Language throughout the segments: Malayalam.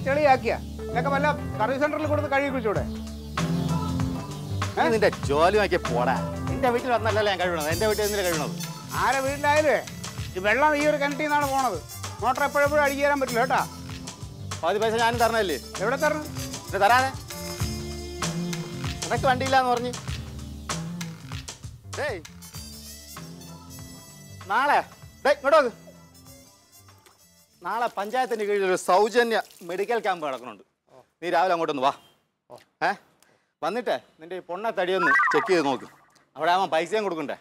ചെളിയാക്കിയ ഇതൊക്കെ വല്ല സർവീസ് സെന്ററിൽ കൊടുത്ത് കഴുകി കുഴിച്ചൂടെ നീ നിന്റെ ജോലി നോക്കി പോടാ എന്റെ വീട്ടിൽ വന്നല്ലല്ലോ ഞാൻ കഴിയണത് എന്റെ വീട്ടിൽ എന്തിനാ കഴിയണത് ആരെ വീട്ടിലായാലേ ഈ വെള്ളം ഈ ഒരു കിണറ്റിൽ നിന്നാണ് പോണത് മോട്ടർ എപ്പോഴെപ്പോഴും അടിച്ചു തരാൻ പറ്റില്ല കേട്ടാ പകുതി പൈസ ഞാനും തരണല്ലേ എവിടെ തരണം ഇത് തരാതെ നിനക്ക് വണ്ടിയില്ലാന്ന് പറഞ്ഞ് ഡേയ് നാളെ ഡേയ് ഇങ്ങോട്ട് നോക്ക് നാളെ പഞ്ചായത്തിന്റെ കീഴിൽ ഒരു സൗജന്യ മെഡിക്കൽ ക്യാമ്പ് നടക്കുന്നുണ്ട് നീ രാവിലെ അങ്ങോട്ടൊന്ന് വാ ഏ വന്നിട്ടേ നിന്റെ ഈ പൊണ്ണ തടിയൊന്ന് ചെക്ക് ചെയ്ത് നോക്ക് അവിടെ ആവുമ്പോൾ പൈസയും കൊടുക്കണ്ടേ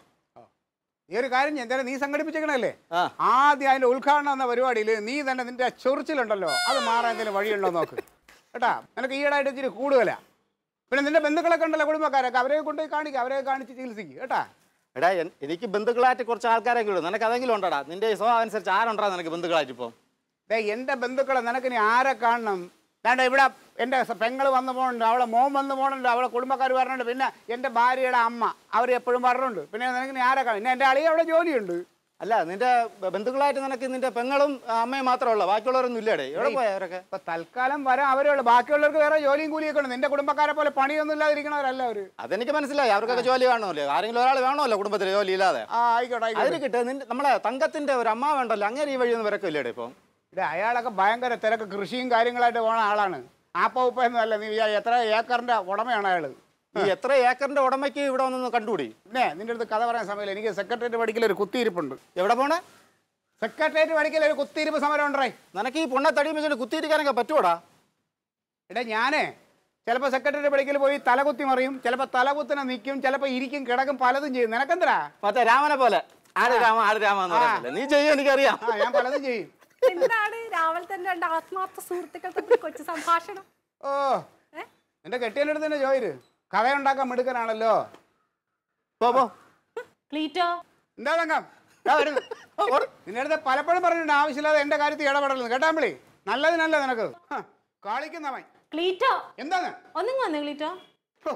ഈ ഒരു കാര്യം ഞാൻ എന്തായാലും നീ സംഘടിപ്പിച്ചേക്കണല്ലേ ആ ആദ്യം അതിന്റെ ഉദ്ഘാടനം എന്ന പരിപാടിയിൽ നീ തന്നെ നിന്റെ ചൊറിച്ചിലുണ്ടല്ലോ അത് മാറാൻ എന്തെങ്കിലും വഴിയുണ്ടോ നോക്ക് കേട്ടാ നിനക്ക് ഈയിടായിട്ട് ഇച്ചിരി കൂടുതലാ പിന്നെ നിന്റെ ബന്ധുക്കളൊക്കെ ഉണ്ടല്ലോ കുടുംബക്കാരൊക്കെ അവരെ കൊണ്ട് കാണിക്കുക അവരെ കാണിച്ച് ചികിത്സിക്കുക കേട്ടാ എടാ എൻ- എനിക്ക് ബന്ധുക്കളായിട്ട് കുറച്ച് ആൾക്കാരൊക്കെ ഉള്ളൂ നിനക്ക് അതെങ്കിലും ഉണ്ടടാ നിന്റെ ഈ സ്വഭാവം അനുസരിച്ച് ആരുണ്ടാ നിനക്ക് ബന്ധുക്കളായിട്ട് ഇപ്പം ദേ എൻ്റെ ബന്ധുക്കളെ നിനക്ക് ഇനി ആരെ കാണണം വേണ്ട ഇവിടെ എൻ്റെ പെങ്ങൾ വന്ന് പോകുന്നുണ്ട് അവളെ മോൻ വന്ന് പോകുന്നുണ്ട് അവളെ കുടുംബക്കാർ പറഞ്ഞിട്ടുണ്ട് പിന്നെ എൻ്റെ ഭാര്യയുടെ അമ്മ അവർ എപ്പോഴും പറഞ്ഞിട്ടുണ്ട് പിന്നെ നിനക്ക് ഇനി ആരെ കാണും പിന്നെ എൻ്റെ അളിയ അവിടെ ജോലിയുണ്ട് അല്ല നിന്റെ ബ- ബന്ധുക്കളായിട്ട് നിനക്ക് നിന്റെ പെങ്ങളും ആ, അമ്മയും മാത്രമേ ഉള്ളൂ ബാക്കിയുള്ളവരൊന്നും ഇല്ലേടേ എവിടെ പോയാ അവരൊക്കെ ഇപ്പൊ തൽക്കാലം വരാൻ അവരേ ഉള്ളൂ ബാക്കിയുള്ളവർക്ക് വേറെ ജോലിയും കൂലിയൊക്കെ ഉണ്ട് നിന്റെ കുടുംബക്കാരെ പോലെ പണിയൊന്നും ഇല്ലാതിരിക്കണവരല്ല അവര് അതെനിക്ക് മനസ്സിലായി അവർക്കൊക്കെ ജോലി വേണമല്ലോ ആരെങ്കിലും ഒരാൾ വേണമല്ലോ കുടുംബത്തിൽ ജോലി ഇല്ലാതെ ആ ആയിക്കോട്ടെ അതിന് ആയിക്കോട്ടെ കിട്ടുക നിന്റെ നമ്മളെ തങ്കത്തിന്റെ ഒരു അമ്മ വേണ്ടല്ലോ അങ്ങനെ ഈ വഴിയൊന്നും വരക്കില്ലേടെ ഇപ്പം ഇത് അയാളൊക്കെ ഭയങ്കര തിരക്ക് കൃഷിയും കാര്യങ്ങളായിട്ട് പോണ ആളാണ് ആപ്പ ഉപ്പൊന്നും അല്ല നീ വിചാ- എത്ര ഏക്കറിന്റെ ഉടമയാണ് അയാള് ഈ എത്ര ഏക്കറിന്റെ ഉടമയ്ക്ക് ഇവിടെ വന്നൊന്ന് കണ്ടുകൂടി പിന്നെ നിന്റെ അടുത്ത് കഥ പറയാൻ സമയമില്ല എനിക്ക് സെക്രട്ടേറിയറ്റ് പഠിക്കൽ ഒരു കുത്തിയിരിപ്പുണ്ട് എവിടെ പോണേ സെക്രട്ടേറിയറ്റ് പഠിക്കൽ ഒരു കുത്തിയിരിപ്പ് സമരം ഉണ്ടേ നിനക്ക് ഈ പൊണ്ണ തടി വെച്ചിട്ട് കുത്തിയിരിക്കാനൊക്കെ പറ്റുമോടാ എടാ ഞാനേ ചിലപ്പോൾ സെക്രട്ടറി പഠിക്കൽ പോയി തലകുത്തി മറിയും ചിലപ്പോൾ തലകുത്തിനെ നിൽക്കും ചിലപ്പോൾ ഇരിക്കും കിടക്കും പലതും ചെയ്യും നിനക്കെന്തരാ മറ്റേ രാമനെ പോലെ ആട് രാമ ആട് രാമ എന്ന് പറയുന്നില്ല നീ ചെയ്യും എനിക്കറിയാം ആ ഞാൻ പലതും ചെയ്യും എന്താണ് രാവിലെ തന്നെ രണ്ട് ആത്മാർത്ഥ സുഹൃത്തുക്കൾ തമ്മിൽ കൊച്ചു സംഭാഷണം ഓ ഏ? നിന്റെ കെട്ടിയൻ്റെ അടുത്ത് തന്നെ ചോദിര് കഥയുണ്ടാക്കാൻ മിടുക്കനാണല്ലോ പോ പോ ക്ലീറ്റോ എന്താ തങ്കം ദാ വരുന്നു. നിന്റെ അടുത്ത് പലപ്പോഴും പറഞ്ഞിട്ടുണ്ട് ആവശ്യമില്ലാതെ എന്റെ കാര്യത്തിൽ ഇടപെടലെന്ന് കേട്ടാമ്പിളി നല്ലതിനല്ല നിനക്ക് ഹ, കാളിക്കുന്നവൻ ക്ലീറ്റോ എന്താണ് ഒന്നും വന്നേ ക്ലീറ്റോ ഹോ,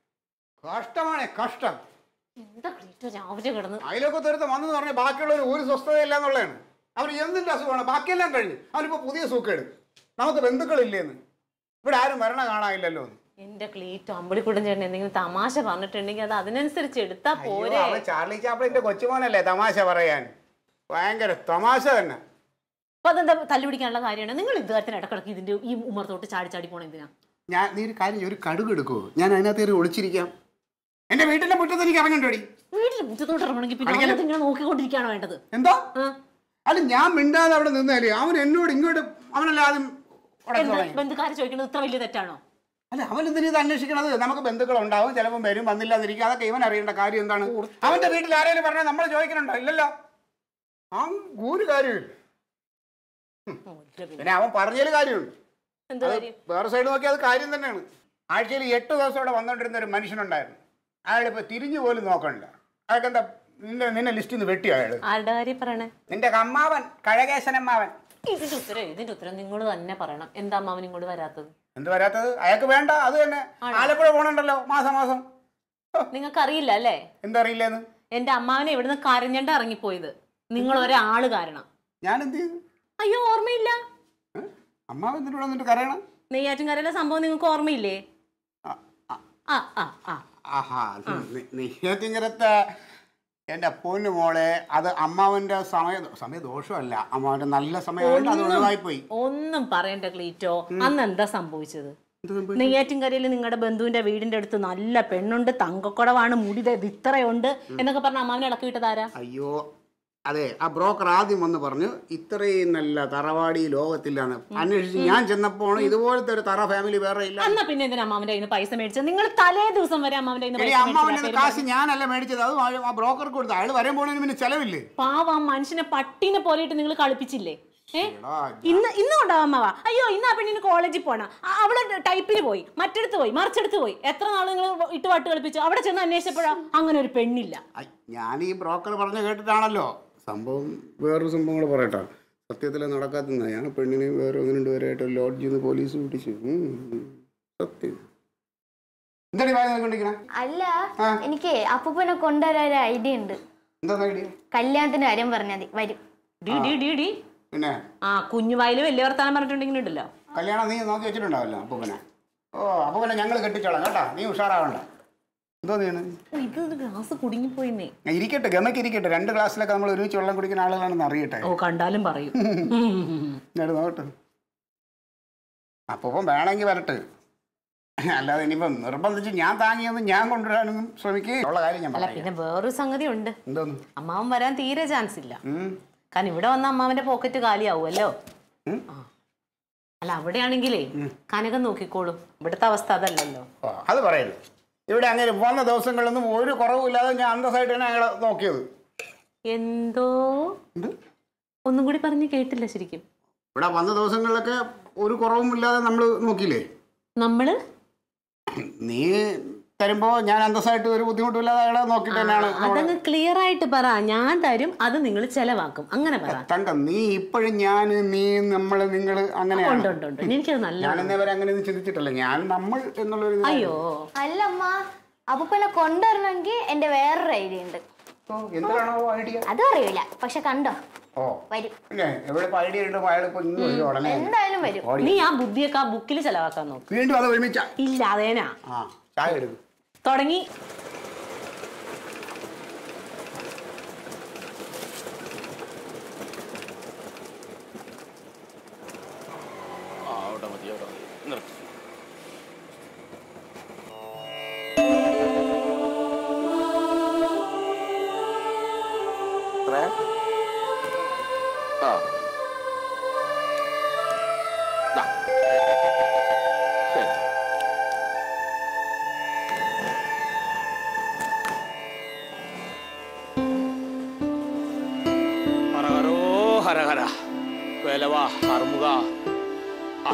കഷ്ടമാണേ കഷ്ടം എന്താ ക്ലീറ്റോ രാവിലെ കിടന്ന് അതിലൊക്കെ തീർത്ത് വന്നെന്ന് പറഞ്ഞാൽ ബാക്കിയുള്ളവർ ഒരു സ്വസ്ഥതയില്ല എന്നുള്ളതാണ് അവർ എന്തിന്റെ അസുഖമാണ് ബാക്കിയെല്ലാം കഴിഞ്ഞു അവനിപ്പോ പുതിയ സൂക്കേട് നമുക്ക് ബന്ധുക്കളില്ലേന്ന് ഇവിടെ ആരും മരണ കാണാനില്ലല്ലോ എന്ന്. എന്റെ ക്ലീറ്റോ അമ്പളിക്കുടൻ ചേട്ടൻ എന്തെങ്കിലും തമാശ പറഞ്ഞിട്ടുണ്ടെങ്കിൽ അത് അതിനനുസരിച്ച് എടുത്താ അയ്യോ, പോരെ അവൻ ചാർലി ചാപ്ലിന്റെ കൊച്ചുമോനല്ലേ തമാശ പറയാൻ ഭയങ്കര തമാശ തന്നെ അപ്പൊ അതെന്താ തല്ലുപിടിക്കാനുള്ള കാര്യമാണ് നിങ്ങൾ ഇദ്ദേഹത്തിന് ഇടക്കിടക്ക് ഇതിന്റെ ഈ ഉമ്മറത്തോട്ട് ചാടി ചാടി പോണ എന്തിനാ ഞാൻ നീ ഒരു കാര്യം ചെയ്യ്, ഒരു കടുക് എടുക്കുമോ ഞാൻ അതിനകത്ത് കയറി ഒളിച്ചിരിക്കാം എന്റെ വീട്ടിന്റെ മുറ്റത്ത് എനിക്ക് ഇറങ്ങണ്ടോടി വീട്ടിൽ മുറ്റത്തോട്ട് ഇറങ്ങണമെങ്കിൽ പിന്നെ കളിക്കല്. അവനത് ഇങ്ങനെ നോക്കിക്കൊണ്ടിരിക്കുകയാണ് വേണ്ടത് എന്തോ ആ. അല്ല ഞാൻ മിണ്ടാതെ അവിടെ നിന്നാലേ അവൻ എന്നോട് ഇങ്ങോട്ട് അവനല്ല ആദ്യം ഉടനെ എന്ത് തുടങ്ങി. ബന്ധുക്കാരെ ചോദിക്കുന്നത് ഇത്ര വലിയ തെറ്റാണോ അല്ല അവൻ എന്തിനാ ഇത് അന്വേഷിക്കണത് നമുക്ക് ബന്ധുക്കൾ ഉണ്ടാവും ചിലപ്പം വരും വന്നില്ലാതിരിക്കും അതൊക്കെ ഇവൻ അറിയേണ്ട കാര്യം എന്താണ് അവന്റെ വീട്ടിൽ ആരെങ്കിലും പറഞ്ഞാൽ നമ്മൾ ചോദിക്കണുണ്ടോ ഇല്ലല്ലോ ആ ഒരു കാര്യമില്ല പിന്നെ അവൻ പറഞ്ഞതിൽ കാര്യമുണ്ട് എന്ത് അത് കാര്യം വേറെ സൈഡ് നോക്കിയാൽ അത് കാര്യം തന്നെയാണ് ആഴ്ചയിൽ എട്ട് ദിവസം ഇവിടെ വന്നുകൊണ്ടിരുന്ന ഒരു മനുഷ്യനുണ്ടായിരുന്നു അയാളിപ്പോ തിരിഞ്ഞു പോലും നോക്കണില്ല അയാൾക്ക് എന്താ നിന്നെ നിന്നെ ലിസ്റ്റിൽ നിന്ന് വെട്ടി അയാൾ ആരുടെ കാര്യം പറയണേ നിന്റെ അമ്മാവൻ കഴകേശനമ്മാവൻ ഇതിന്റെ ഉത്തരം ഇതിന്റെ ഉത്തരം നിങ്ങൾ തന്നെ പറയണം എന്താ അമ്മാവൻ ഇങ്ങോട്ട് വരാത്തത് എന്ത് വരാത്തത് അയാൾക്ക് വേണ്ട അത് തന്നെ ആലപ്പുഴ പോണുണ്ടല്ലോ മാസം മാസം നിങ്ങൾക്ക് അറിയില്ല അല്ലേ എന്തറിയില്ലേന്ന് എന്റെ അമ്മാവനെ ഇവിടുന്ന് കരഞ്ഞണ്ട ഇറങ്ങിപ്പോയത് നിങ്ങൾ ഒരാള് കാരണം ഞാൻ എന്ത് ചെയ്തു അയ്യോ ഓർമ്മയില്ല ഏ? അമ്മാവൻ എന്തിനു ഇവിടെ നിന്നിട്ട് കരയണം നെയ്യാറ്റിൻകരയിലെ സംഭവം നിങ്ങൾക്ക് ഓർമ്മയില്ലേ ആ, ആ, ആ ആ ആ ആഹാ നെയ്യാറ്റിങ്കരത്തെ എൻ്റെ പൊന്നു മോളെ അത് അമ്മാവന്റെ സമയ സമയ ദോഷമല്ല അമ്മാവന്റെ നല്ല സമയമായിട്ട് അത് ഒഴിവായിപ്പോയി ഒന്നും പറയണ്ട ക്ലീറ്റോ അന്ന് എന്താ സംഭവിച്ചത് നെയ്യാറ്റിൻകരയിൽ നിങ്ങളുടെ ബന്ധുവിന്റെ വീടിന്റെ അടുത്ത് നല്ല പെണ്ണുണ്ട് തങ്കക്കുടവാണ് മുടി ദേ ഇത് ഇത്രയുണ്ട് എന്നൊക്കെ പറഞ്ഞ അമ്മാവനെ ഇളക്കി വിട്ടതാരാ അയ്യോ അതെ ആ ബ്രോക്കർ ആദ്യം വന്ന് പറഞ്ഞു ഇത്രയും നല്ല തറവാടി ലോകത്തിലാണ് അന്വേഷിച്ച് ഞാൻ ചെന്നപ്പോൾ ഇതുപോലത്തെ ഒരു തറ ഫാമിലി വേറെ ഇല്ല അന്നാ പിന്നെ എന്തിനാ അമ്മാവന്റെ കയ്യിൽ നിന്ന് പൈസ മേടിച്ചത് നിങ്ങൾ തലേ ദിവസം വരെ അമ്മാവന്റെ കയ്യിൽ എടി നിന്ന് അമ്മാവന്റെ പൈസ കാശ് മേടിച്ചില്ല ഞാനല്ല മേടിച്ചത് അത് ആ- ആ ബ്രോക്കർക്ക് കൊടുത്തു അയാൾ വരാൻ പോണതിന് പിന്നെ ചെലവില്ലേ പാവ ആ മനുഷ്യനെ പട്ടിനെ പോലെയിട്ട് നിങ്ങൾ കളിപ്പിച്ചില്ലേ ഏ എടാ, ഇന്ന് ഇന്നും ഉണ്ടാവും അമ്മവാ അയ്യോ ഇന്ന് ആ പെണ്ണിന് കോളേജിൽ പോണം ആ- അവള് ടൈപ്പിന് പോയി മറ്റടുത്ത് പോയി മറിച്ചെടുത്ത് പോയി എത്ര നാൾ നിങ്ങൾ ഇട്ട് വട്ട് കളിപ്പിച്ചു അവിടെ ചെന്ന് അന്വേഷിച്ചപ്പോഴാ അങ്ങനെ ഒരു പെണ്ണില്ല ഐ, ഞാൻ ഈ ബ്രോക്കർ പറഞ്ഞ് കേട്ടിട്ടാണല്ലോ സംഭവം വേറൊരു സംഭവം കൂടെ പറയട്ടോ സത്യത്തിൽ നടക്കാത്ത ഞാൻ പെണ്ണിനെ വേറെ ഒന്ന് രണ്ട് പേരായിട്ട് ലോഡ്ജിൽ നിന്ന് പോലീസ് പിടിച്ചു ഉം, ഉം. സത്യം എന്താടി വായിക്കൊണ്ടിരിക്കണ അല്ല ആ. എനിക്ക് അപ്പൂപ്പനെ കൊണ്ടുവരാൻ ഒരു ഐഡിയ ഉണ്ട് എന്താ ഐഡിയ കല്യാണത്തിന്റെ കാര്യം പറഞ്ഞാൽ മതി വരും ഡി ഡി ഡി ഡി പിന്നെ ആ കുഞ്ഞുവായില് വലിയ വർത്താനം പറഞ്ഞിട്ടുണ്ടെങ്കിൽ ഉണ്ടല്ലോ കല്യാണം നീ നോക്കി വെച്ചിട്ടുണ്ടാവല്ലോ അപ്പൂപ്പനെ ഓ അപ്പൂപ്പനെ ഞങ്ങൾ കെട്ടിച്ചോളാം കേട്ടാ നീ ഉഷാറാവണ്ട എന്തോ നീ ഓ, ഇത് ഗ്ലാസ് കുടുങ്ങിപ്പോയിന്നേ ഇരിക്കട്ടെ ഗമയ്ക്ക് ഇരിക്കട്ടെ രണ്ട് ഗ്ലാസ്സിലൊക്കെ നമ്മൾ ഒരുമിച്ച് വെള്ളം കുടിക്കുന്ന ആളുകളാണെന്ന് അറിയട്ടെ ഓ കണ്ടാലും പറയും ഞാൻ നോട്ട് അപ്പം വേണമെങ്കിൽ വരട്ടെ അല്ലാതെ ഇനിയിപ്പം നിർബന്ധിച്ച് ഞാൻ താങ്ങിയൊന്നും ഞാൻ കൊണ്ടുവരാനൊന്നും ശ്രമിക്കുക ഉള്ള കാര്യം ഞാൻ അല്ല പറയാം പിന്നെ വേറൊരു സംഗതി ഉണ്ട് എന്തോന്ന് അമ്മാവൻ വരാൻ തീരെ ചാൻസ് ഇല്ല ഉം. കാരണം ഇവിടെ വന്ന അമ്മാവന്റെ പോക്കറ്റ് കാലിയാവുമല്ലോ ഉം. ആ. അല്ല അവിടെയാണെങ്കിലേ കനകം നോക്കിക്കോളും ഇവിടുത്തെ അവസ്ഥ അതല്ലല്ലോ ഓ, അത് പറയരുത് ഇവിടെ അങ്ങനെ വന്ന ദിവസങ്ങളിലൊന്നും ഒരു കുറവുമില്ലാതെ ഞാൻ അന്തസ്സായിട്ട് തന്നെ അയാളെ നോക്കിയത് എന്തോ എന്ത് ഒന്നും കൂടി പറഞ്ഞ് കേട്ടില്ല ശരിക്കും ഇവിടെ വന്ന ദിവസങ്ങളിലൊക്കെ ഒരു കുറവും ഇല്ലാതെ നമ്മൾ നോക്കിയില്ലേ നമ്മള് നീ തരുമ്പോൾ ഞാൻ അന്തസ്സായിട്ട് ഒരു ബുദ്ധിമുട്ടില്ലാതെ അയാളെ നോക്കിയിട്ട് തന്നെയാണ് നമ്മള് അതങ്ങ് ക്ലിയർ ആയിട്ട് പറ ഞാൻ തരും അത് നിങ്ങൾ ചെലവാക്കും അങ്ങനെ പറ തങ്കം നീ ഇപ്പോഴും ഞാൻ നീ നമ്മൾ നിങ്ങൾ ഉണ്ട് അങ്ങനെയാണ് ഉണ്ട് ഉണ്ട് എനിക്കത് നല്ല ഞാൻ ഇന്നേ വരെ അങ്ങനെ ഒന്നും ചിന്തിച്ചിട്ടില്ല ഞാൻ നമ്മൾ എന്നുള്ളൊരു ഇതിലാണ്. അയ്യോ അല്ലമ്മ അപ്പൂപ്പനെ കൊണ്ടുവരണമെങ്കിൽ എന്റെ വേറൊരു ഐഡിയ ഉണ്ട് ഓ, എന്തിനാണോ ഐഡിയ അതും അറിയില്ല പക്ഷെ കണ്ടോ ഓ വരും പിന്നെ എവിടെ ഐഡിയ ഉണ്ട് അയാൾ ഇപ്പൊ ഇന്ന് വരും ഉടനെ എന്തായാലും വരും ഓടി. നീ ആ ബുദ്ധിയൊക്കെ ആ ബുക്കിൽ ചെലവാക്കാൻ നോക്ക് വീണ്ടും അത് ഒരുമിച്ച ഇല്ല അതേനാ ആ ചായ എടുക്കും തുടങ്ങി ആ അവിടെ മതി അവിടെ മതി നിർത്തി എത്ര? ആ ദാ. ശരി. ഹരഹരോ ഹരഹര വേലവാ ഹർമുക ആ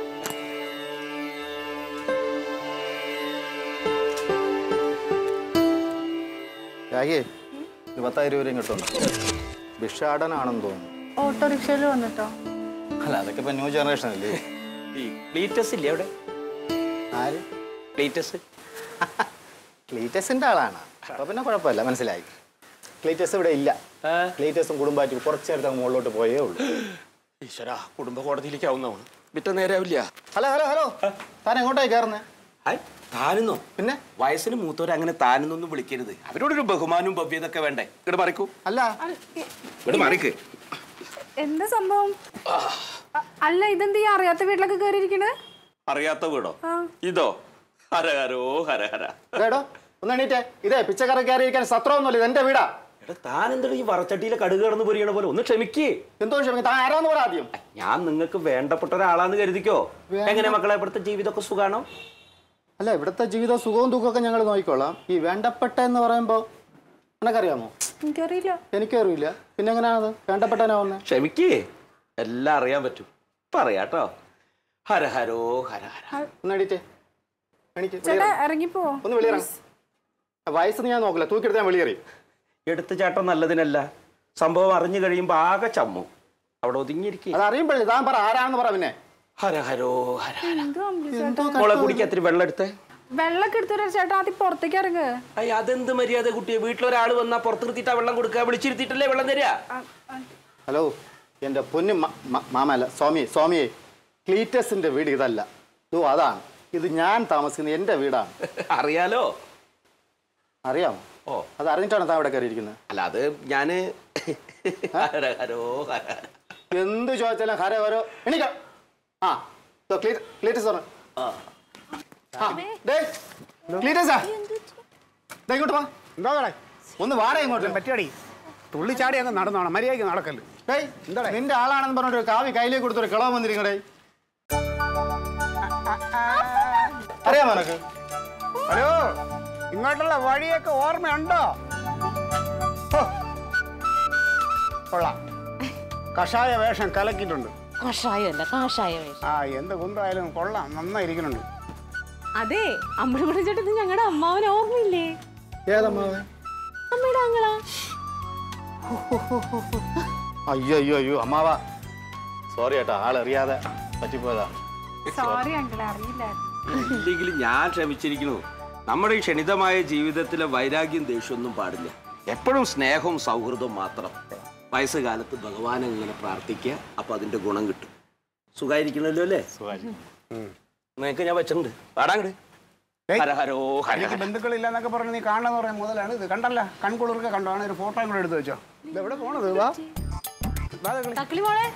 രാഗേ ഒരു പത്തായിരം രൂപയും കിട്ടുന്നു ഭിക്ഷാടനാണെന്ന് തോന്നുന്നു ഓട്ടോറിക്ഷയിൽ വന്നിട്ടോ അല്ല അതൊക്കെ ഇപ്പൊ ന്യൂ ജനറേഷൻ അല്ലേ ഈ ക്ലീറ്റസ് ഇല്ലേ അവിടെ ആര് ക്ലീറ്റസ് ക്ലീറ്റസിന്റെ ആളാണ് അപ്പൊ പിന്നെ കുഴപ്പമില്ല മനസ്സിലായി ക്ലീറ്റസ് ഇവിടെ ഇല്ല ക്ലീറ്റസും കുടുംബമായിട്ട് കുറച്ച് നേരത്തെ അങ്ങ് മുകളിലോട്ട് പോയേ ഉള്ളൂ ഈശ്വര കുടുംബ കോടതിയിലേക്ക് ആവുന്നതാണ് വിട്ട നേരാവില്ല ഹലോ ഹലോ ഹലോ താൻ എങ്ങോട്ടായി കയറുന്നേ ഹായ് താനെന്നോ പിന്നെ വയസ്സിന് മൂത്തവരെ അങ്ങനെ താനെന്നൊന്നും വിളിക്കരുത് അവരോടൊരു ബഹുമാനവും ഭവ്യതൊക്കെ വേണ്ടേ ഇങ്ങോട്ട് മറിക്കൂ അല്ല ഇങ്ങോട്ട് മറിക്ക് എന്താ സംഭവം അ- അല്ല ഇതെന്ത് ഈ അറിയാത്ത വീട്ടിലൊക്കെ കയറിയിരിക്കണത് അറിയാത്ത വീടോ ഇതോ ഹരഹരോ ഹരഹര കേട്ടോ ഒന്ന് എണീറ്റേ ഇതേ പിച്ചക്കറി കയറിയിരിക്കാൻ സത്രമൊന്നുമില്ല ഇത് എന്റെ വീടാ എടാ താൻ എന്താ ഈ വറച്ചട്ടിയിലെ കടുക് കിടന്ന് പൊരിയണ പോലെ ഒന്ന് ക്ഷമിക്കേ എന്തോ ക്ഷമിക്കും താൻ ആരാന്ന് പറ ആദ്യം ഞാൻ നിങ്ങൾക്ക് വേണ്ടപ്പെട്ട ഒരാളാന്ന് കരുതിക്കോ എങ്ങനെ മക്കളെ ഇവിടുത്തെ ജീവിതമൊക്കെ സുഖാണോ അല്ല ഇവിടുത്തെ ജീവിത സുഖവും ദുഃഖമൊക്കെ ഞങ്ങൾ നോക്കിക്കോളാം ഈ വേണ്ടപ്പെട്ട എന്ന് പറയുമ്പോൾ നിനക്കറിയാമോ എനിക്കറിയില്ല എനിക്കും അറിയില്ല പിന്നെ എങ്ങനെയാണത് വേണ്ടപ്പെട്ടനാവുന്നത് ക്ഷമിക്കേ എല്ലാം അറിയാൻ പറ്റും പറയാട്ടോ ഹരഹരോ ഹരഹര ഒന്ന് എണീറ്റേ എണീറ്റ് ചേട്ടാ ഇറങ്ങിപ്പോ ഒന്ന് വെളിയിറങ്ങ വയസ്സ് ഞാൻ നോക്കില്ല തൂക്കിയെടുത്ത് ഞാൻ വെളിയേറി എടുത്തു ചാട്ടം നല്ലതിനല്ല സംഭവം അറിഞ്ഞു കഴിയുമ്പോ ആകെ ചമ്മു അവിടെ ഒതുങ്ങിയിരിക്കുക അത് അറിയുമ്പോഴേ താൻ പറ ആരാണെന്ന് പറ പിന്നെ ഹരഹരോ ഹരഹര എന്തോ അമ്പി ചേട്ടാ മോളെ കുടിക്ക് അത്തിരി വെള്ളം എടുത്തേ വെള്ളമൊക്കെ എടുത്തു ചേട്ടാ ആദ്യം പുറത്തേക്ക് ഇറങ്ങ് അയ്യ അതെന്ത് മര്യാദ കുട്ടിയെ വീട്ടിലൊരാൾ വന്നാ പുറത്ത് നിർത്തിയിട്ടാ വെള്ളം കൊടുക്കുക വിളിച്ചിരുത്തിയിട്ടല്ലേ വെള്ളം തരിക ഹലോ എൻ്റെ പൊന്നു മ- മ- മാമല്ല സ്വാമി സ്വാമിയെ ക്ലീറ്റസിന്റെ വീട് ഇതല്ല ഓ അതാണ് ഇത് ഞാൻ താമസിക്കുന്ന എൻ്റെ വീടാണ് അറിയാലോ അറിയാമോ ഓ അത് അറിഞ്ഞിട്ടാണ് താൻ ഇവിടെ കയറിയിരിക്കുന്നത് അല്ല അത് ഞാന് ഹരഹരോ ഹരഹര എന്ത് ചോദിച്ചാലും ഹര ഓരോ എണീക്ക ആ ദോ ക്ലീ- ക്ലീറ്റസ് പറഞ്ഞു ആ ഡേ ക്ലീറ്റസാ ദേ ഇങ്ങോട്ട് വാ എന്താ കടേ ഒന്ന് വാടക ഇങ്ങോട്ട് പറ്റിയടി തുള്ളിച്ചാടി അങ്ങ് നടന്നോണം മര്യാദയ്ക്ക് നടക്കല്ലേ ഡേയ് എന്താടാ? നിന്റെ ആളാണെന്ന് പറഞ്ഞിട്ട് ഒരു കാവി കയ്യിലേക്ക് കൊടുത്തൊരു കിളവ് വന്നിരിക്കണേ അറിയാമോ നിനക്ക് ഹലോ ഇങ്ങോട്ടുള്ള വഴിയൊക്കെ ഓർമ്മയുണ്ടോ ഹോ. കൊള്ളാം കഷായ വേഷം കലക്കിയിട്ടുണ്ട് കഷായമല്ല കാഷായ വേഷം ആ എന്ത് കുന്തായാലും കൊള്ളാം നന്നായിരിക്കുന്നുണ്ട് അതെ അമ്മയുടെ ചേട്ടൻ ഞങ്ങളുടെ അമ്മാവനെ ഓർമ്മയില്ലേ ഏതമ്മാവൻ അമ്മയുടെ ആങ്ങളാ അയ്യോ അയ്യോ അയ്യോ അമ്മാവ സോറി ഏട്ടാ ആളറിയാതെ പറ്റിപ്പോയതാ സോറി അങ്കിളെ അറിയില്ല ഇല്ലെങ്കിൽ ഞാൻ ക്ഷമിച്ചിരിക്കുന്നു നമ്മുടെ ഈ ക്ഷണിതമായ ജീവിതത്തിലെ വൈരാഗ്യം ദേഷ്യമൊന്നും പാടില്ല എപ്പോഴും സ്നേഹവും സൗഹൃദവും മാത്രം വയസ്സുകാലത്ത് ഭഗവാനെ ഇങ്ങനെ പ്രാർത്ഥിക്കുക അപ്പൊ അതിന്റെ ഗുണം കിട്ടും സുഖായിരിക്കണല്ലോ അല്ലേ നിനക്ക് ഞാൻ വെച്ചിട്ടുണ്ട് പാടാങ്ങട് ഏയ്. ഹര ഹരോ ഹര എനിക്ക് ബന്ധുക്കളില്ല എന്നൊക്കെ പറഞ്ഞ് നീ കാണണമെന്ന് പറയാൻ മുതലാണ് ഇത് കണ്ടല്ല കൺകുളിർക്കെ കണ്ടോ ആണ് ഒരു ഫോട്ടോ കൂടെ എടുത്ത് വെച്ചോ ഇത് എവിടെ പോണത് വാ വാ തക്കളി. തക്കിളി മോളെ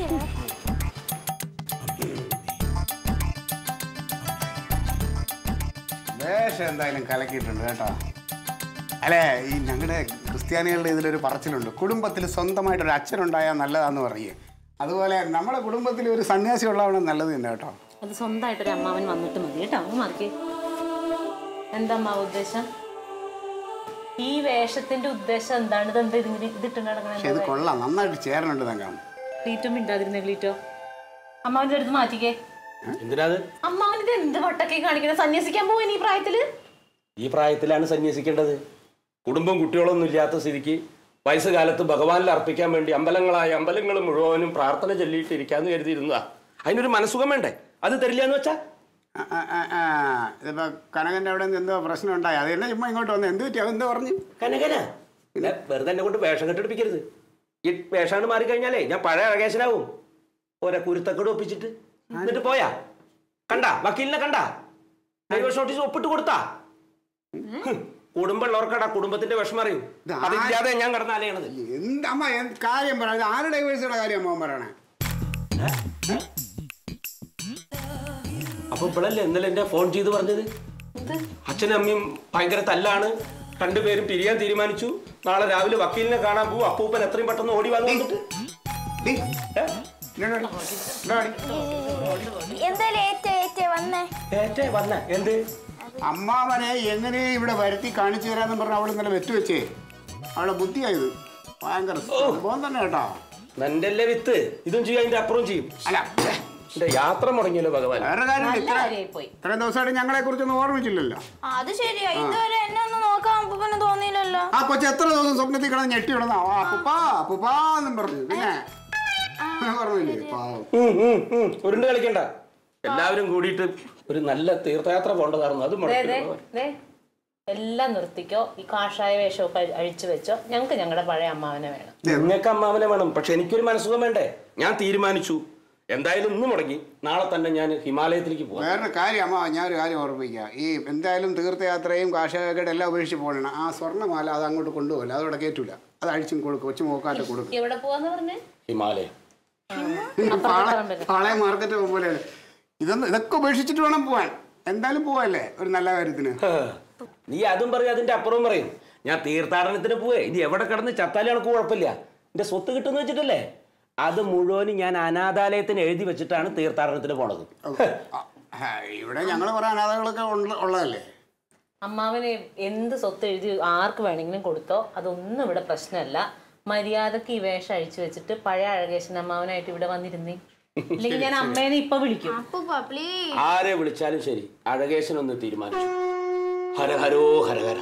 വേഷം എന്തായാലും കലക്കിയിട്ടുണ്ട് കേട്ടോ അല്ലേ ഈ ഞങ്ങളുടെ ക്രിസ്ത്യാനികളുടെ ഇതിലൊരു പറച്ചിലുണ്ട് കുടുംബത്തിൽ സ്വന്തമായിട്ടൊരു അച്ഛനുണ്ടായാൽ നല്ലതാന്ന് പറയേ അതുപോലെ നമ്മുടെ കുടുംബത്തിൽ ഒരു സന്യാസി ഉള്ളതാണ് നല്ലത് തന്നെ കേട്ടോ അത് സ്വന്തമായിട്ടൊരു അമ്മാവൻ വന്നിട്ട് മതി കേട്ടോ അങ്ങ് മാറിക്കേ എന്താ അമ്മാവ് ഉദ്ദേശം ഈ വേഷത്തിന്റെ ഉദ്ദേശം എന്താണ് ഇത് എന്താ ഇതിങ്ങനെ ഇതിട്ട് പക്ഷെ ഇത് കൊള്ളാം നന്നായിട്ട് ചേരണുണ്ട് തങ്കം ക്ലീറ്റോ മിണ്ടാതിരുന്നേ ക്ലീറ്റോ അമ്മാവിന്റെ അടുത്ത് മാറ്റിക്കേ എന്തിനാത് അമ്മാവൻ ഇത് എന്ത് വട്ടൊക്കെ കാണിക്കുന്നത് സന്യസിക്കാൻ പോവാൻ ഈ പ്രായത്തില് ഈ പ്രായത്തിലാണ് സന്യസിക്കേണ്ടത് കുടുംബം കുട്ടികളൊന്നും ഇല്ലാത്ത സ്ഥിതിക്ക് വയസ്സുകാലത്ത് ഭഗവാനിൽ അർപ്പിക്കാൻ വേണ്ടി അമ്പലങ്ങളായ അമ്പലങ്ങൾ മുഴുവനും പ്രാർത്ഥന ചൊല്ലിയിട്ട് ഇരിക്കാന്ന് കരുതിയിരുന്നതാ അതിനൊരു മനസ്സുഖം വേണ്ടേ അത് തരില്ല എന്ന് വെച്ചാ ആ, ആ, ആ, ആ. ഇതിപ്പോ കനകന്റെ അവിടെ നിന്ന് എന്തോ പ്രശ്നം ഉണ്ടായി അത് തന്നെ ചുമ്മാ ഇങ്ങോട്ട് വന്നു എന്ത് പറ്റി അതെന്തോ പറഞ്ഞു കനകന പിന്നെ വെറുതെ എന്നെ കൊണ്ട് വേഷം കെട്ടെടുപ്പിക്കരുത് ഈ വേഷാണ്ട് മാറിക്കഴിഞ്ഞാലേ ഞാൻ പഴയ അഴകേശനാവും ഓരോ കുരുത്തക്കോട് ഒപ്പിച്ചിട്ട് എന്നിട്ട് പോയാ കണ്ടാ വക്കീലിനെ കണ്ടാ ഡൈവേഴ്സ് നോട്ടീസ് ഒപ്പിട്ട് കൊടുത്താ ഹും, കുടുംബമുള്ളവർക്കടാ കുടുംബത്തിന്റെ വിഷമം അറിയൂ ഇത് ആ- അതില്ലാതെ ഞാൻ കിടന്ന് അലയണത് എന്ത് അമ്മ എന്ത് കാര്യം പറ ഇത് ആരുടെ ഡൈവേഴ്സിയുടെ കാര്യം അമ്മ പറയണേ അപ്പൊ ഇപ്പോഴല്ലേ ഇന്നലെ എന്റെ ഫോൺ ചെയ്ത് പറഞ്ഞത് അച്ഛനും അമ്മയും ഭയങ്കര തല്ലാണ് രണ്ടുപേരും പിരിയാൻ തീരുമാനിച്ചു നാളെ രാവിലെ വക്കീലിനെ കാണാൻ പോവും അപ്പൂപ്പൻ എത്രയും പെട്ടെന്ന് ഓടി വന്നു വന്നിട്ട് ഡീ, ഏ? ഇങ്ങോട്ട് വാടി. ഇങ്ങോട്ട് വാടി. എന്തായാലും ഏറ്റേ ഏറ്റേ വന്നേ ഏറ്റേ വന്ന എന്ത് അമ്മാവനെ എങ്ങനെ ഇവിടെ വരുത്തി കാണിച്ചു തരാന്ന് പറഞ്ഞ അവൾ ഇന്നലെ വെച്ച് വെച്ചേ അവളെ ബുദ്ധിയായത് ഭയങ്കര സംഭവം തന്നെ കേട്ടോ നിന്റെ അല്ലേ വിത്ത് ഇതും ചെയ്യും അതിന്റെ അപ്പുറം ചെയ്യും അല്ല ഛെ, എന്റെ യാത്ര മുടങ്ങിയല്ലോ ഭഗവാൻ വേറെ കാര്യം നല്ല ഇത്ര കാര്യമായിപ്പോയി ഇത്രയും ദിവസമായിട്ട് ഞങ്ങളെ കുറിച്ചൊന്നും ഓർമ്മിച്ചില്ലല്ലോ ആ, അത് ശരിയാ ഇതുവരെ എന്നെ ഒന്ന് നോക്കാൻ അപ്പൂപ്പന് തോന്നിയില്ലല്ലോ ആ കൊച്ചു എത്ര ദിവസം സ്വപ്നത്തിൽ കിടന്ന് ഞെട്ടി കിടന്ന ആ പുപ്പാ പുപ്പാ എന്നും പറഞ്ഞു പിന്നെ പറഞ്ഞില്ലേ പാവം ഉം, ഉം, ഉം. ഉരുണ്ട് കളിക്കണ്ട എല്ലാവരും കൂടിയിട്ട് ഒരു നല്ല തീർത്ഥയാത്ര പോകേണ്ടതായിരുന്നു അത് ദേ, മുടക്കി ദേ, ദേ. എല്ലാം നിർത്തിക്കോ ഈ കാഷായ വേഷമൊക്കെ അഴി- അഴിച്ചു വെച്ചോ ഞങ്ങൾക്ക് ഞങ്ങളുടെ പഴയ അമ്മാവനെ വേണം നിങ്ങൾക്ക് അമ്മാവനെ വേണം പക്ഷെ എനിക്കൊരു മനസ്സുഖം വേണ്ടേ ഞാൻ തീരുമാനിച്ചു എന്തായാലും ഇന്ന് മുടങ്ങി നാളെ തന്നെ ഞാൻ ഹിമാലയത്തിലേക്ക് പോവാം വേറൊരു കാര്യം അമ്മ ഞാനൊരു കാര്യം ഓർമ്മിക്കാം ഈ എന്തായാലും തീർത്ഥയാത്രയും കാശകേട് എല്ലാം ഉപേക്ഷിച്ച് പോകണം ആ സ്വർണ്ണമാല അത് അങ്ങോട്ട് കൊണ്ടുപോകില്ല അതവിടെ കയറ്റൂല അത് അഴിച്ചും കൊടുക്കും കൊച്ചു മോക്കാട്ട് കൊടുക്കും എവിടെ പോവാന്ന് പറഞ്ഞേ ഹിമാലയം പാള പാളയ മാർക്കറ്റ് പോലെയാണ് ഇതൊന്നും ഇതൊക്കെ ഉപേക്ഷിച്ചിട്ട് വേണം പോവാൻ എന്തായാലും പോവല്ലേ ഒരു നല്ല കാര്യത്തിന് നീ അതും പറയും അതിന്റെ അപ്പുറവും പറയും ഞാൻ തീർത്ഥാടനത്തിന് പോവേ ഇനി എവിടെ കിടന്ന് ചത്താലും എനിക്ക് കുഴപ്പമില്ല എന്റെ സ്വത്ത് കിട്ടുന്ന വെച്ചിട്ടല്ലേ അത് മുഴുവനും ഞാൻ അനാഥാലയത്തിന് എഴുതി വെച്ചിട്ടാണ് തീർത്ഥാടനത്തിന് പോണത് ആ, ഇവിടെ ഞങ്ങൾ കുറെ അനാഥകളൊക്കെ ഉള്ള- ഉള്ളതല്ലേ അമ്മാവന് എന്ത് സ്വത്ത് എഴുതി ആർക്ക് വേണമെങ്കിലും കൊടുത്തോ അതൊന്നും ഇവിടെ പ്രശ്നമല്ല മര്യാദക്ക് ഈ വേഷം അഴിച്ചു വെച്ചിട്ട് പഴയ അഴകേശൻ അമ്മാവനായിട്ട് ഇവിടെ വന്നിരുന്നേ ഇല്ലെങ്കിൽ ഞാൻ അമ്മേനെ ഇപ്പൊ വിളിക്കും അപ്പൂപ്പ പ്ലീസ് ആരെ വിളിച്ചാലും ശരി അഴകേശൻ ഒന്ന് തീരുമാനിച്ചു ഹരഹരോ ഹരഹര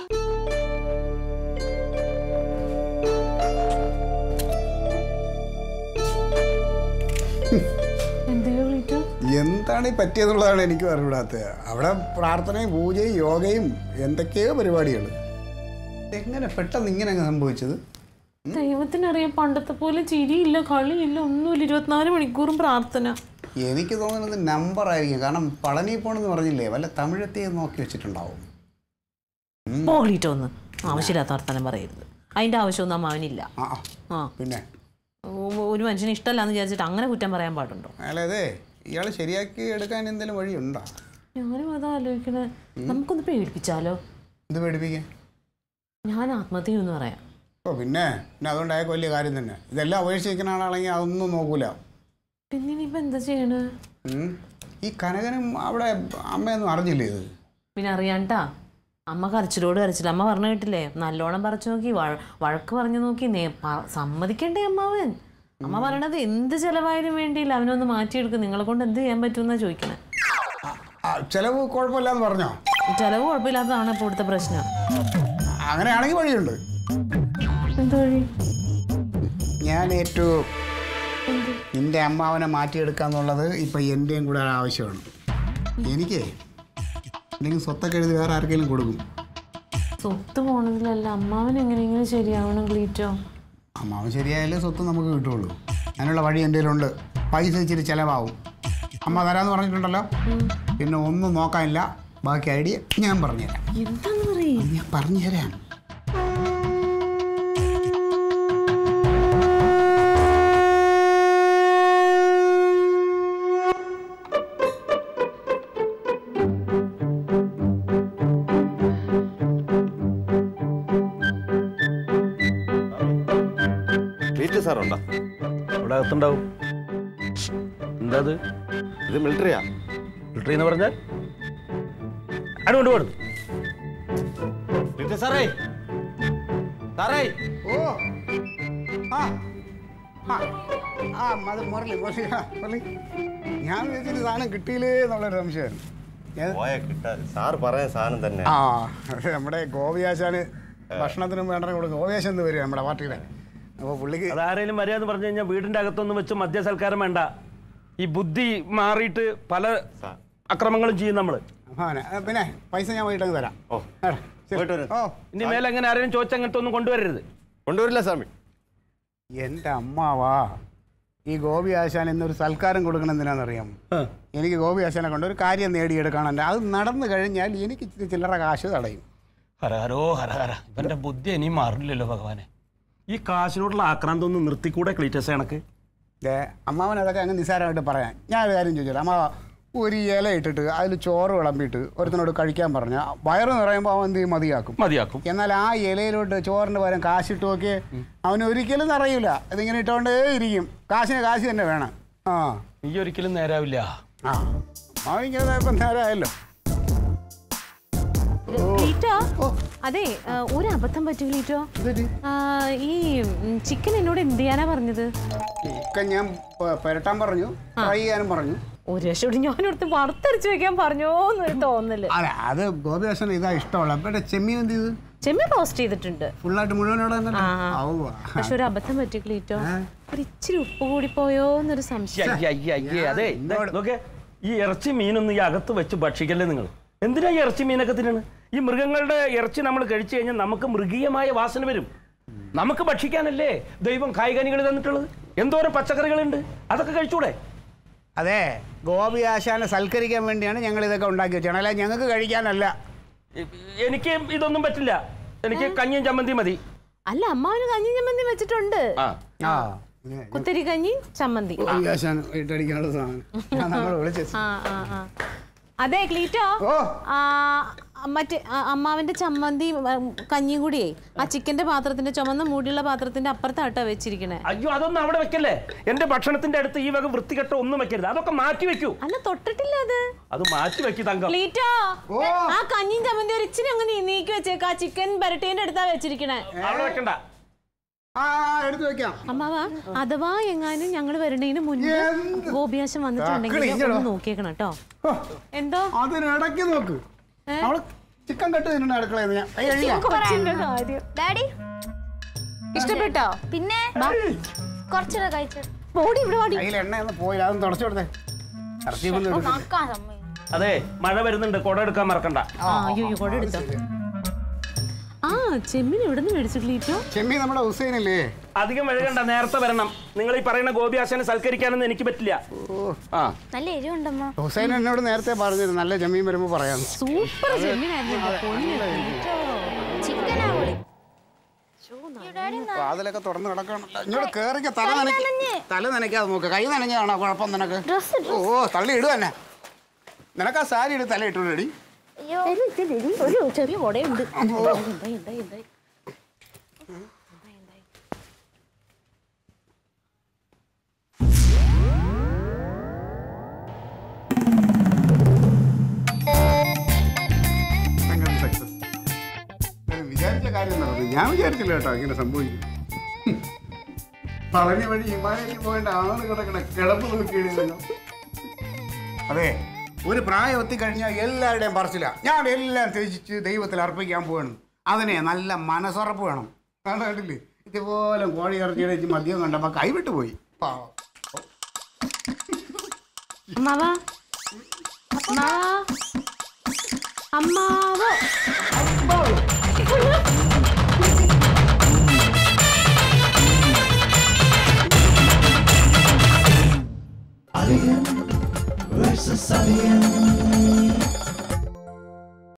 എന്തെയോ ക്ലീറ്റോ എന്താണ് ഈ പറ്റിയതെന്നുള്ളതാണ് എനിക്ക് അറിവിടാത്തത് അവിടെ പ്രാർത്ഥനയും പൂജയും യോഗയും എന്തൊക്കെയോ പരിപാടികൾ എങ്ങനെ പെട്ടെന്ന് ഇങ്ങനെ അങ്ങ് സംഭവിച്ചത് ദൈവത്തിനറിയാം പണ്ടത്തെ പോലെ ചിരിയില്ല കളിയില്ല ഒന്നുമില്ല ഇരുപത്തിനാല് മണിക്കൂറും പ്രാർത്ഥന എനിക്ക് തോന്നുന്നത് നമ്പർ ആയിരിക്കും കാരണം പളനി പോണെന്ന് പറഞ്ഞില്ലേ വല്ല തമിഴത്തെയും നോക്കി വെച്ചിട്ടുണ്ടാവും പോളിട്ടോ ഒന്ന് ആവശ്യമില്ലാത്ത വർത്തമാനം പറയരുത് അതിന്റെ ആവശ്യമൊന്നും അമ്മാവനില്ല ആ ആ, ആ പിന്നെ ഓ- ഒരു മനുഷ്യന് ഇഷ്ടമല്ലാന്ന് വിചാരിച്ചിട്ട് അങ്ങനെ കുറ്റം പറയാൻ പാടുണ്ടോ അയാളതെ ഇയാൾ ശരിയാക്കി എടുക്കാൻ എന്തെങ്കിലും വഴിയുണ്ടോ ഞാനും അതാ ആലോചിക്കണേ നമുക്കൊന്ന് പേടിപ്പിച്ചാലോ ഇത് പേടിപ്പിക്കാൻ ഞാൻ ആത്മഹത്യ ചെയ്യുമെന്ന് പറയാം ഓ പിന്നെ പിന്നെ അതുകൊണ്ടായപ്പോൾ വലിയ കാര്യം തന്നെ ഇതെല്ലാം ഉപേക്ഷിക്കുന്ന ആളാണെങ്കിൽ അതൊന്നും നോക്കൂല പിന്നെ ഇനിയിപ്പോ എന്താ ചെയ്യണേ ഉം. ഈ കനകനും അവിടെ അമ്മയൊന്നും അറിഞ്ഞില്ലേ ഇത് പിന്നെ അറിയാണ്ടാ അമ്മ കരച്ചിലോട് കരച്ചില്ല അമ്മ പറഞ്ഞു കേട്ടില്ലേ നല്ലോണം പറിച്ചു നോക്കി വഴ- വഴക്ക് പറഞ്ഞു നോക്കി നേ പ- സമ്മതിക്കണ്ടേ അമ്മാവൻ അമ്മ പറയണത് എന്ത് ചെലവായാലും വേണ്ടിയില്ല അവനൊന്ന് മാറ്റിയെടുക്കും നിങ്ങളെ കൊണ്ട് എന്ത് ചെയ്യാൻ പറ്റുമെന്നാ ചോദിക്കണേ ആ, ചെലവ് കുഴപ്പമില്ലാന്ന് പറഞ്ഞോ ചെലവ് കുഴപ്പമില്ലാത്തതാണ് ഇപ്പോൾ ഇവിടുത്തെ പ്രശ്നം അങ്ങനെയാണെങ്കിൽ വഴിയുണ്ട് എന്താ വഴി ഞാൻ ഏറ്റവും നിന്റെ അമ്മാവനെ മാറ്റിയെടുക്കാന്നുള്ളത് ഇപ്പം എൻ്റെയും കൂടെ ആവശ്യമാണ് എനിക്ക് അല്ലെങ്കിൽ സ്വത്തൊക്കെ എഴുതി വേറെ ആർക്കെങ്കിലും കൊടുക്കും സ്വത്ത് പോണതിലല്ല അമ്മാവൻ എങ്ങനെയെങ്കിലും ശരിയാവണം ക്ലീറ്റോ അമ്മാവൻ ശരിയായാലേ സ്വത്ത് നമുക്ക് കിട്ടുള്ളൂ അതിനുള്ള വഴി എൻ്റെ കയ്യിലുണ്ട് പൈസ ഇച്ചിരി ചിലവാകും അമ്മ തരാന്ന് പറഞ്ഞിട്ടുണ്ടല്ലോ പിന്നെ ഒന്നും നോക്കാനില്ല ബാക്കി ഐഡിയ ഞാൻ പറഞ്ഞുതരാം എന്താന്ന് പറയും അത് ഞാൻ പറഞ്ഞുതരാം വീട്ടിൽ സാറുണ്ടോ അവിടെ അകത്തുണ്ടാവും എന്താ അത് ഇത് മിലിറ്ററിയാ മിലിറ്ററി എന്ന് പറഞ്ഞാൽ അതുകൊണ്ട് കൊടുത്തു വീട്ടിൽ സാറേ സാറേ ഓ ആ ആ ആ അത് മുരളി മുരളി ആ, മുരളി ഞാൻ വിചാരിച്ചിട്ട് സാധനം കിട്ടിയില്ലേ എന്നുള്ളൊരു സംശയമായിരുന്നു ഏത്? പോയ കിട്ടാൻ സാറ് പറഞ്ഞ സാധനം തന്നെ ആ അത് നമ്മുടെ ഗോപിയാശാന് ഭക്ഷണത്തിനും വേണ്ട കൂടെ ഗോപിയാശൻ എന്ന് വരും നമ്മുടെ പാർട്ടിയുടെ അപ്പോൾ പുള്ളിക്ക് അതാരേലും മര്യാദ പറഞ്ഞു കഴിഞ്ഞാൽ വീടിന്റെ അകത്തൊന്നും വെച്ച് മദ്യ സൽക്കാരം വേണ്ട ഈ ബുദ്ധി മാറിയിട്ട് പല അക്രമങ്ങളും ചെയ്യും നമ്മള് അവനെ ആ, പിന്നെ പൈസ ഞാൻ വൈകിട്ടങ്ങ് തരാം ഓ എടാ, ശരി. പോയിട്ട് വരാം. ഓ ഇനി മേലെ അങ്ങനെ ആരെങ്കിലും ചോദിച്ചങ്ങനത്തെ ഒന്നും കൊണ്ടുവരരുത് കൊണ്ടുവരില്ല സ്വാമി എൻ്റെ അമ്മാവാ ഈ ഗോപി ആശാൻ എന്നൊരു സൽക്കാരം കൊടുക്കണം എന്തിനാണെന്നറിയാം ആ. എനിക്ക് ഗോപി ആശാനെ കൊണ്ട് ഒരു കാര്യം നേടിയെടുക്കണം അത് നടന്നു കഴിഞ്ഞാൽ എനിക്ക് ഇച്ചിരി ചില്ലറ കാശ് തടയും ഹരഹരോ ഹരഹര ഇവന്റെ ബുദ്ധി ഇനിയും മാറില്ലല്ലോ ഭഗവാനെ ഈ കാശിനോടുള്ള ആക്രാന്തം ഒന്ന് നിർത്തിക്കൂടെ ക്ലീറ്റസ് കണക്ക് ദേ അമ്മാവൻ അതൊക്കെ അങ്ങ് നിസ്സാരമായിട്ട് പറയാം ഞാൻ ഒരു കാര്യം ചോദിച്ചോളാം അമ്മാവ ഒരു ഇല ഇട്ടിട്ട് അതിൽ ചോറ് വിളമ്പിയിട്ട് ഒരുത്തനോട് കഴിക്കാൻ പറഞ്ഞാൽ വയറ് നിറയുമ്പോൾ അവൻ എന്ത് ചെയ്യും മതിയാക്കും മതിയാക്കും എന്നാൽ ആ ഇലയിലോട്ട് ചോറിന് പകരം കാശിട്ട് നോക്കി അവന് ഒരിക്കലും നിറയില്ല ഇതിങ്ങനെ ഇട്ടുകൊണ്ടേ ഇരിക്കും കാശിന് കാശ് തന്നെ വേണം ആ ഈ ഒരിക്കലും നേരാവില്ല ആ അവൻ ഇങ്ങനെ ഇപ്പം നേരമായല്ലോ ലീറ്റോ അതെ ആ, ഒരു അബദ്ധം പറ്റും ലീറ്റോ ആ, ഈ ചിക്കൻ എന്നോട് എന്ത് ചെയ്യാനാ പറഞ്ഞത് ഒക്കെ ഞാൻ പ- പുരട്ടാൻ പറഞ്ഞു ഫ്രൈ ചെയ്യാനും പറഞ്ഞു ഒരു രക്ഷയോട് ഞാനടുത്ത് വറുത്തരച്ച് വെക്കാൻ പറഞ്ഞോ എന്നൊരു തോന്നല് അല്ല അത് ഗോപിദാസന് ഇതാ ഇഷ്ടമുള്ള അപ്പം ചെമ്മീൻ എന്ത് ചെയ്തു ചെമ്മീൻ റോസ്റ്റ് ചെയ്തിട്ടുണ്ട് ഫുള്ളായിട്ട് മുഴുവനോടെ തന്നെ ആ, ആ. ഔവ്വ. പക്ഷെ ഒരു അബദ്ധം പറ്റി ക്ലീറ്റോ ഒരു ഇച്ചിരി ഉപ്പ് കൂടി പോയോ എന്നൊരു സംശയം അയ്യ, അയ്യ, അയ്യേ, അതെ ഇതാ, നോക്കെ ഈ ഇറച്ചി മീനൊന്നും ഈ അകത്ത് വെച്ച് ഭക്ഷിക്കല്ലേ നിങ്ങൾ എന്തിനാ ഈ ഇറച്ചി മീനൊക്കെ തിന്നണ് ഈ മൃഗങ്ങളുടെ ഇറച്ചി നമ്മൾ കഴിച്ചു കഴിഞ്ഞാൽ നമുക്ക് മൃഗീയമായ വാസന വരും നമുക്ക് ഭക്ഷിക്കാനല്ലേ ദൈവം കായികനികൾ തന്നിട്ടുള്ളത് എന്തോരം പച്ചക്കറികളുണ്ട് അതൊക്കെ കഴിച്ചൂടെ അതെ ഗോപി ആശാനെ സൽക്കരിക്കാൻ വേണ്ടിയാണ് ഞങ്ങൾ ഇതൊക്കെ ഉണ്ടാക്കി വെച്ചാണ് അല്ല ഞങ്ങൾക്ക് കഴിക്കാനല്ല എ- എനിക്ക് ഇതൊന്നും പറ്റില്ല എനിക്ക് കഞ്ഞിയും ചമ്മന്തിയും മതി അല്ല അമ്മാവന് കഞ്ഞി ചമ്മന്തി വെച്ചിട്ടുണ്ട് ആ ആ കുത്തിരി കഞ്ഞി ചമ്മന്തി ഗോപി ആശാൻ ഇട്ടടിക്കാനുള്ള സാധനം ഞാൻ നമ്മൾ വിളിച്ചു ആ ആ ആ അതെ ക്ലീറ്റോ ഓ ആ മറ്റേ ആ, അമ്മാവന്റെ ചമ്മന്തി കഞ്ഞിയും കൂടിയേ ആ ചിക്കന്റെ പാത്രത്തിന്റെ ചുമന്ന മൂടിയുള്ള പാത്രത്തിന്റെ അപ്പുറത്താട്ടോ വെച്ചിരിക്കണേ അയ്യോ അതൊന്നും അവിടെ വെക്കല്ലേ എന്റെ ഭക്ഷണത്തിന്റെ അടുത്ത് ഈ വക വൃത്തികെട്ട ഒന്നും വെക്കരുത് അതൊക്കെ മാറ്റി വെക്കൂ അല്ല തൊട്ടിട്ടില്ല അത് അത് മാറ്റി വെക്കി തങ്കം ക്ലീറ്റോ ആ കഞ്ഞിയും ചമ്മന്തി ഒരു ഇച്ചിരി അങ്ങനെ നീക്കി വെച്ചേക്ക് ആ ചിക്കൻ പെരട്ടീന്റെ അടുത്താ വെച്ചിരിക്കണേ അവിടെ വെക്കണ്ട ആ എടുത്തു വെക്കാം അമ്മാവ അഥവാ എങ്ങാനും ഞങ്ങൾ വരണതിന് മുന്നേ ഗോപിയാശം വന്നിട്ടുണ്ടെങ്കിൽ ആക്കളി, ഒന്ന് നോക്കിയേക്കണം കേട്ടോ ഓ, എന്തോ അതിനിടയ്ക്ക് നോക്ക് അവള് ചിക്കൻ കട്ട് തിന്നുന്ന അടുക്കളയിൽ ഞാൻ ഏയ്, എഴുതിയാ? കൊച്ചിന്റെ കാര്യം ഡാഡി ഇഷ്ടപ്പെട്ടോ പിന്നെ കുറച്ചുകൂടെ കഴിച്ചു ബോഡി ഇവിടെ വാടി കയ്യിൽ എണ്ണയൊന്ന് പോയി അതൊന്ന് തുടച്ചു കൊടുത്തേ ഇറച്ചി കൊണ്ട് എടുക്ക്. മക്കാൻ സമ്മതി അതെ മഴ വരുന്നുണ്ട് കുട എടുക്കാൻ മറക്കണ്ട ആ അയ്യോ അയ്യോ കൊട എടുത്തോ ആ ചെമ്മീൻ എവിടെ നിന്ന് മേടിച്ചു ക്ലീറ്റോ ചെമ്മീൻ നമ്മുടെ ഹുസൈനല്ലേ അധികം വഴുകണ്ട നേരത്തെ വരണം നിങ്ങൾ ഈ പറയുന്ന ഗോപിയാശനെ സൽക്കരിക്കാനൊന്നും എനിക്ക് പറ്റില്ല ആ നല്ല എരിവുണ്ടമ്മ ഹുസൈൻ എന്നോട് നേരത്തെ പറഞ്ഞിരുന്നു നല്ല ചെമ്മീൻ വരുമ്പോൾ പറയാം സൂപ്പർ ചെമ്മീനായിരുന്നു എന്റെ പൊന്ന് ക്ലീറ്റോ. ചിക്കനാ പൊളി ഡാഡി അതിലൊക്കെ തുറന്ന് കിടക്കണം ഇങ്ങോട്ട് കേറിക്ക തല നനയ്ക്ക് തല നനയ്ക്കാതെ നോക്ക് കൈ നനഞ്ഞാണോ കുഴപ്പം നിനക്ക് ഡ്രസ് ഓ തള്ളി ഇടുക തന്നെ നിനക്ക് ആ സാരി ഇട്ട് തല ഇട്ടു റെഡി അയ്യോ ഒരു ചെറിയ കൊടയുണ്ട് എന്തായി എന്തായി എന്തായി ഭയങ്കര സക്സസ് വിചാരിച്ച കാര്യം നടന്നു ഞാൻ വിചാരിച്ചില്ല കേട്ടോ ഇങ്ങനെ സംഭവിക്കും പളനി വഴി ഹിമാലയത്തിൽ പോയിട്ട് ആണ് കിടക്കണ കിടപ്പ് നോക്കിയിടില്ലല്ലോ അതെ ഒരു പ്രായം എത്തിക്കഴിഞ്ഞാൽ എല്ലാവരുടെയും പറച്ചില്ല ഞാൻ എല്ലാം ത്യജിച്ച് ദൈവത്തിൽ അർപ്പിക്കാൻ പോവാണ് അതിനെ നല്ല മനസ്സുറപ്പ് വേണം കാരണം കണ്ടില്ലേ ഇതുപോലെ കോഴി ഇറച്ചിയുടെ വെച്ച് മദ്യം കണ്ടപ്പോൾ കൈവിട്ട് പോയി പാവം അമ്മാവാ അമ്മാവാ അമ്മാവോ Alien versus Alien.